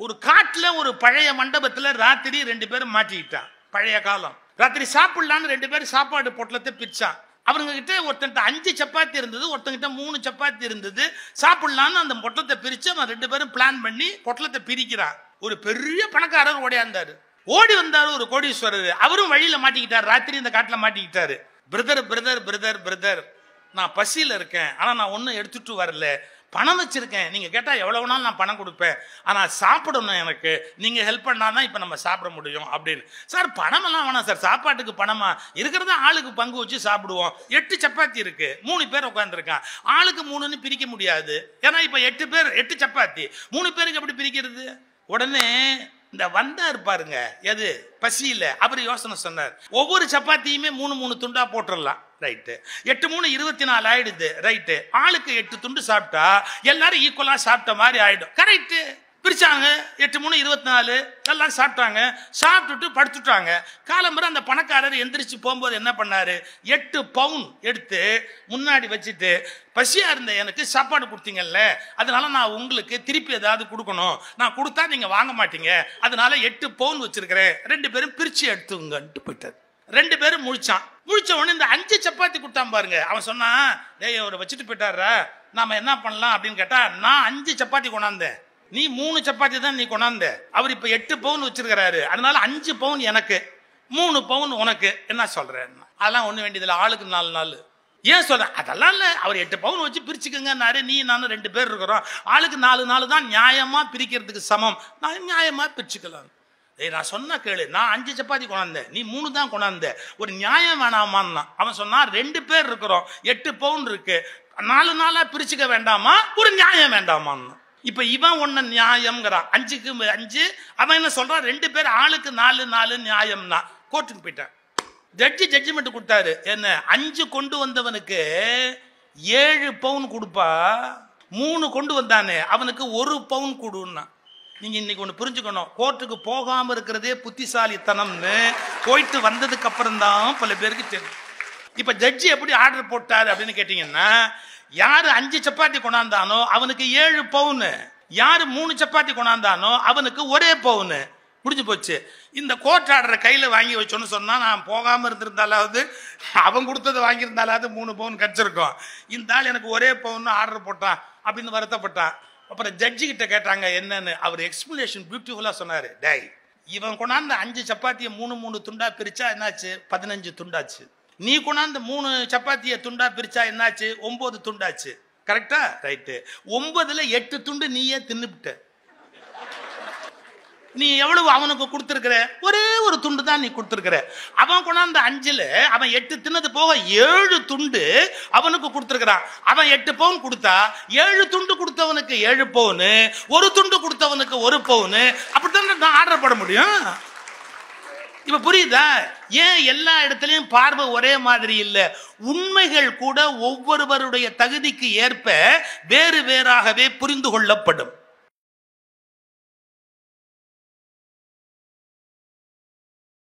ஒரு காட்டுல ஒரு பழைய மண்டபத்துல ராத்திரி ரெண்டு பேரும் மாட்டிக்கிட்டான் பழைய காலம் ராத்திரி சாப்பிடலான்னு ரெண்டு பேரும் சாப்பாடு பொட்டலத்தை பிரிச்சான் அவங்க கிட்ட ஒருத்தன்ட்ட அஞ்சு சப்பாத்தி இருந்தது ஒருத்தங்கிட்ட மூணு சப்பாத்தி இருந்தது சாப்பிடலான்னு அந்த பொட்டலத்தை பிரிச்சு அவன் ரெண்டு பேரும் பிளான் பண்ணி பொட்டலத்தை பிரிக்கிறான் ஒரு பெரிய பணக்காரர் ஓடியாந்தாரு ஓடி வந்தாரு ஒரு கோடீஸ்வரர் அவரும் வழியில மாட்டிக்கிட்டாரு ராத்திரி இந்த காட்டுல மாட்டிக்கிட்டாரு பிரதர் பிரதர் பிரதர் பிரதர் நான் பசியில இருக்கேன் ஆனா நான் ஒன்றும் எடுத்துட்டு வரல பணம் வச்சிருக்கேன் நீங்க கேட்டா எவ்வளவு வேணாலும் நான் பணம் கொடுப்பேன் ஆனா சாப்பிடணும் எனக்கு நீங்க ஹெல்ப் பண்ணாதான் இப்ப நம்ம சாப்பிட முடியும் அப்படின்னு சார் பணம் எல்லாம் வேணாம் சார் சாப்பாட்டுக்கு பணமா இருக்கிறத ஆளுக்கு பங்கு வச்சு சாப்பிடுவோம் எட்டு சப்பாத்தி இருக்கு மூணு பேர் உட்காந்துருக்கான் ஆளுக்கு மூணுன்னு பிரிக்க முடியாது ஏன்னா இப்ப எட்டு பேர் எட்டு சப்பாத்தி மூணு பேருக்கு எப்படி பிரிக்கிறது உடனே இந்த வந்தார் பாருங்க எது பசியில அவர் யோசனை சொன்னார் ஒவ்வொரு சப்பாத்தியுமே மூணு மூணு துண்டா போட்டுடலாம் ரைட்டு எட்டு மூணு இருபத்தி நாலு ஆயிடுது ரைட்டு ஆளுக்கு எட்டு துண்டு சாப்பிட்டா எல்லாரும் ஈக்குவலா சாப்பிட்ட மாதிரி ஆயிடும் கரெக்டு பிரிச்சாங்க எட்டு மூணு இருபத்தி நாலு எல்லாம் சாப்பிட்டாங்க சாப்பிட்டுட்டு படுத்துட்டாங்க காலம்பரம் அந்த பணக்காரர் எந்திரிச்சு போகும்போது என்ன பண்ணாரு எட்டு பவுன் எடுத்து முன்னாடி வச்சுட்டு பசியா இருந்த எனக்கு சாப்பாடு கொடுத்தீங்கல்ல அதனால நான் உங்களுக்கு திருப்பி ஏதாவது கொடுக்கணும் நான் கொடுத்தா நீங்க வாங்க மாட்டீங்க அதனால எட்டு பவுன் வச்சிருக்கிறேன் ரெண்டு பேரும் பிரிச்சு எடுத்துங்கன்ட்டு போயிட்டார் ரெண்டு பேரும் முழிச்சான் முழிச்ச உடனே இந்த அஞ்சு சப்பாத்தி கொடுத்தான் பாருங்க அவன் சொன்னான் டேய் அவரை வச்சுட்டு போயிட்டாரா நாம என்ன பண்ணலாம் அப்படின்னு கேட்டா நான் அஞ்சு சப்பாத்தி கொண்டாந்தேன் நீ மூணு சப்பாத்தி தான் நீ கொண்டாந்த அவர் இப்ப எட்டு பவுன் வச்சிருக்கிறாரு அதனால அஞ்சு பவுன் எனக்கு மூணு பவுன் உனக்கு என்ன சொல்றேன் அதெல்லாம் ஒண்ணு வேண்டியதில்லை ஆளுக்கு நாலு நாள் ஏன் சொல்றேன் அதெல்லாம் இல்ல அவர் எட்டு பவுன் வச்சு பிரிச்சுக்கங்கன்னாரு நீ நானும் ரெண்டு பேர் இருக்கிறோம் ஆளுக்கு நாலு நாலு தான் நியாயமா பிரிக்கிறதுக்கு சமம் நான் நியாயமா பிரிச்சுக்கலாம் ஏய் நான் சொன்ன கேளு நான் அஞ்சு சப்பாத்தி கொண்டாந்தேன் நீ மூணு தான் கொண்டாந்த ஒரு நியாயம் வேணாமான்னா அவன் சொன்னா ரெண்டு பேர் இருக்கிறோம் எட்டு பவுன் இருக்கு நாலு நாளா பிரிச்சுக்க வேண்டாமா ஒரு நியாயம் வேண்டாமான்னு இப்ப இவன் ஒண்ணு நியாயம்ங்கிறான் அஞ்சுக்கு அஞ்சு அவன் என்ன சொல்றான் ரெண்டு பேர் ஆளுக்கு நாலு நாலு நியாயம்னா கோர்ட்டுக்கு போயிட்டான் ஜட்ஜி ஜட்ஜ்மெண்ட் கொடுத்தாரு என்ன அஞ்சு கொண்டு வந்தவனுக்கு ஏழு பவுன் கொடுப்பா மூணு கொண்டு வந்தானே அவனுக்கு ஒரு பவுன் கொடுன்னா நீங்க இன்னைக்கு ஒண்ணு புரிஞ்சுக்கணும் கோர்ட்டுக்கு போகாம இருக்கிறதே புத்திசாலித்தனம்னு போயிட்டு வந்ததுக்கு அப்புறம் தான் பல பேருக்கு தெரியும் இப்ப ஜட்ஜி எப்படி ஆர்டர் போட்டாரு அப்படின்னு கேட்டீங்கன்னா யாரு அஞ்சு சப்பாத்தி கொண்டாந்தானோ அவனுக்கு ஏழு பவுனு யாரு மூணு சப்பாத்தி கொண்டாந்தானோ அவனுக்கு ஒரே பவுனு முடிஞ்சு போச்சு இந்த கோர்ட் ஆர்டரை கையில வாங்கி வச்சோன்னு சொன்னா நான் போகாம இருந்திருந்தாலாவது அவன் கொடுத்ததை வாங்கியிருந்தாலாவது மூணு பவுன் கிடைச்சிருக்கும் இந்த ஆள் எனக்கு ஒரே பவுன் ஆர்டர் போட்டான் அப்படின்னு வருத்தப்பட்டான் அப்புறம் ஜட்ஜி கிட்ட கேட்டாங்க என்னன்னு அவர் எக்ஸ்பிளனேஷன் பியூட்டிஃபுல்லா சொன்னாரு டேய் இவன் கொண்டாந்த அஞ்சு சப்பாத்தியை மூணு மூணு துண்டா பிரிச்சா என்னாச்சு பதினஞ்சு துண்டாச்சு நீ கொண்டாந்த மூணு சப்பாத்தியை துண்டா பிரிச்சா என்னாச்சு ஒன்பது துண்டாச்சு கரெக்டா ரைட்டு ஒன்பதுல எட்டு துண்டு நீயே தின்னுபிட்ட நீ எவ்வளவு அவனுக்கு கொடுத்துருக்கிற ஒரே ஒரு துண்டு தான் நீ கொடுத்துருக்கிற அவன் கொண்டாந்த அஞ்சுல அவன் எட்டு தின்னது போக ஏழு துண்டு அவனுக்கு கொடுத்துருக்கிறான் அவன் எட்டு பவுன் கொடுத்தா ஏழு துண்டு கொடுத்தவனுக்கு ஏழு பவுனு ஒரு துண்டு கொடுத்தவனுக்கு ஒரு பவுனு அப்படித்தான் நான் ஆர்டர் போட முடியும் இப்ப புரியுதா ஏன் எல்லா இடத்துலயும் பார்வை ஒரே மாதிரி இல்ல உண்மைகள் கூட ஒவ்வொருவருடைய தகுதிக்கு ஏற்ப வேறு வேறாகவே புரிந்து கொள்ளப்படும்